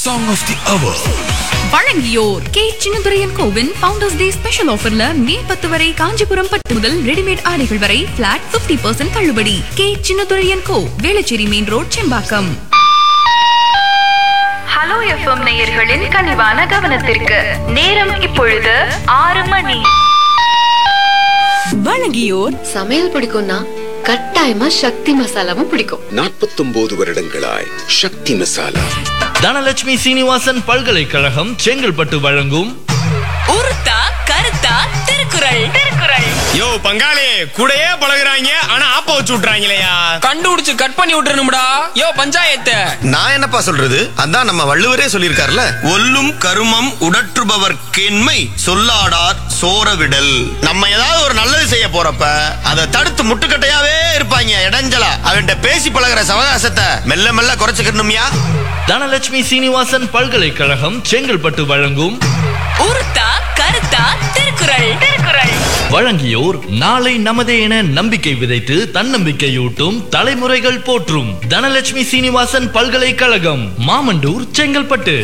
Song of the Hour. வழங்கியோர் K Chinnathuraiyan கோவின் founders day special ஆஃபர்ல மே பத்து வரை காஞ்சிபுரம் பட்டு முதல் ரெடிமேட் ஆடைகள் வரை பிளாட் 50% பர்சன்ட் தள்ளுபடி K Chinnathuraiyan co Velachery main road Sembakkam hello FM நேயர்களின் கனிவான கவனத்திற்கு நேரம் இப்பொழுது ஆறு மணி வழங்கியோர் சமையல் பிடிக்கும்னா கட்டாயமா சக்தி மசாலாவும் பிடிக்கும் நாற்பத்தொன்பது வருடங்களாய் சக்தி மசாலா தனலட்சுமி சீனிவாசன் பல்கலைக்கழகம் செங்கல்பட்டு வழங்கும் உருத்தா கருத்தா திருக்குறள் திருக்குறள் யோ பங்காளி கூடயே பழகுறாங்க ஆனா ஆப்ப வச்சு விட்டுறாங்களேயா கண்டுபிடிச்சு கட் பண்ணி விட்டுறணும்டா யோ பஞ்சாயத்து நான் என்னப்பா சொல்றது அதான் நம்ம வள்ளுவரே சொல்லியிருக்காருல ஒல்லும் கருமம் உடற்றுபவர் கேண்மை சொல்லாடார் சோரவிடல் நம்ம ஏதாவது ஒரு நல்லது செய்ய போறப்ப அதை தடுத்து முட்டுக்கட்டையாவே இருப்பாங்க இடைஞ்சலா அவன்கிட்ட பேசி பழகுற சவகாசத்தை மெல்ல மெல்ல குறைச்சுக்கணும்யா தனலட்சுமி சீனிவாசன் பல்கலைக்கழகம் செங்கல்பட்டு வழங்கும் உருத்தா கருத்தா திருக்குறள் திருக்குறள் வழங்கியோர் நாளை நமதே என நம்பிக்கை விதைத்து தன்னம்பிக்கையூட்டும் தலைமுறைகள் போற்றும் தனலட்சுமி சீனிவாசன் பல்கலைக்கழகம் மாமண்டூர் செங்கல்பட்டு